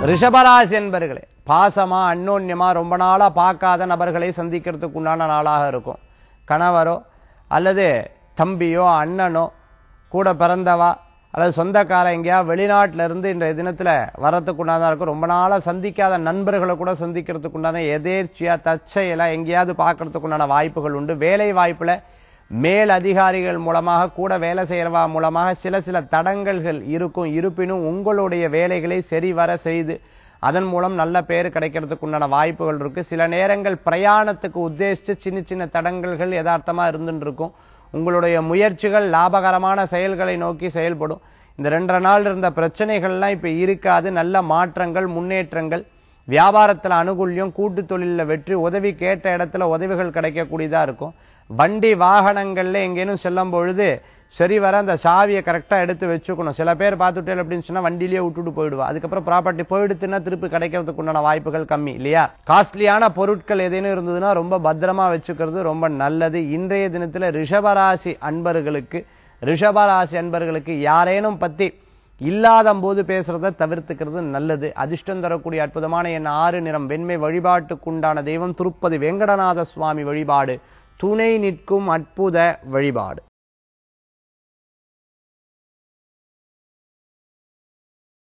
ரிஷபராசி என்பர்களே பாசமா அந்யோன்யமா ரொம்ப நாளா பார்க்காத நபர்களை சந்திக்கிறதுக்கு உண்டான நாளாக இருக்கும் கணவரோ அல்லது தம்பியோ அண்ணனோ கூட பிறந்தவா அல்லது சொந்தக்கார எங்கேயா வெளிநாட்டுல இருந்து இன்றைய தினத்துல வரத்துக்கு உண்டானதா இருக்கும் ரொம்ப நாளா சந்திக்காத நண்பர்களை கூட சந்திக்கிறதுக்கு உண்டான எதேர்ச்சியா தற்செயலா எங்கேயாவது பார்க்கறதுக்கு உண்டான வாய்ப்புகள் உண்டு வேலை வாய்ப்புல மேல் அதிகாரிகள் மூலமாக கூட வேலை செய்யறவா மூலமாக சில சில தடங்கல்கள் இருக்கும் இருப்பினும் உங்களுடைய வேலைகளை சரிவர செய்து அதன் மூலம் நல்ல பேர் கிடைக்கிறதுக்கு உண்டான வாய்ப்புகள் இருக்கு சில நேரங்கள் பிரயாணத்துக்கு உத்தேசிச்சு சின்ன சின்ன தடங்கல்கள் யதார்த்தமா இருந்துட்டு இருக்கும் உங்களுடைய முயற்சிகள் லாபகரமான செயல்களை நோக்கி செயல்படும் இந்த ரெண்டரை நாள் இருந்த பிரச்சனைகள்லாம் இப்ப இருக்காது நல்ல மாற்றங்கள் முன்னேற்றங்கள் வியாபாரத்துல அனுகூல்யம் கூட்டு தொழில்ல வெற்றி உதவி கேட்ட இடத்துல உதவிகள் கிடைக்கக்கூடியதா இருக்கும் வண்டி வாகனங்கள்ல எங்கேனும் செல்லும் பொழுது சரி வர அந்த சாவியை கரெக்டா எடுத்து வச்சுக்கணும் சில பேர் பார்த்துட்டே அப்படின்னு சொன்னா வண்டியிலேயே விட்டுட்டு போயிடுவா அதுக்கப்புறம் ப்ராப்பர்ட்டி போயிடுத்துன்னா திருப்பி கிடைக்கிறதுக்கு உண்டான வாய்ப்புகள் கம்மி இல்லையா காஸ்ட்லியான பொருட்கள் ஏதேனும் இருந்ததுன்னா ரொம்ப பத்திரமா வச்சுக்கிறது ரொம்ப நல்லது இன்றைய தினத்துல ரிஷபராசி அன்பர்களுக்கு ரிஷபராசி அன்பர்களுக்கு யாரேனும் பத்தி இல்லாத போது பேசுறத தவிர்த்துக்கிறது நல்லது அதிர்ஷ்டம் தரக்கூடிய அற்புதமான என் ஆறு நிறம் வெண்மை வழிபாட்டுக்குண்டான தெய்வம் திருப்பதி வெங்கடநாத சுவாமி வழிபாடு துணை நிற்கும் அற்புத வழிபாடு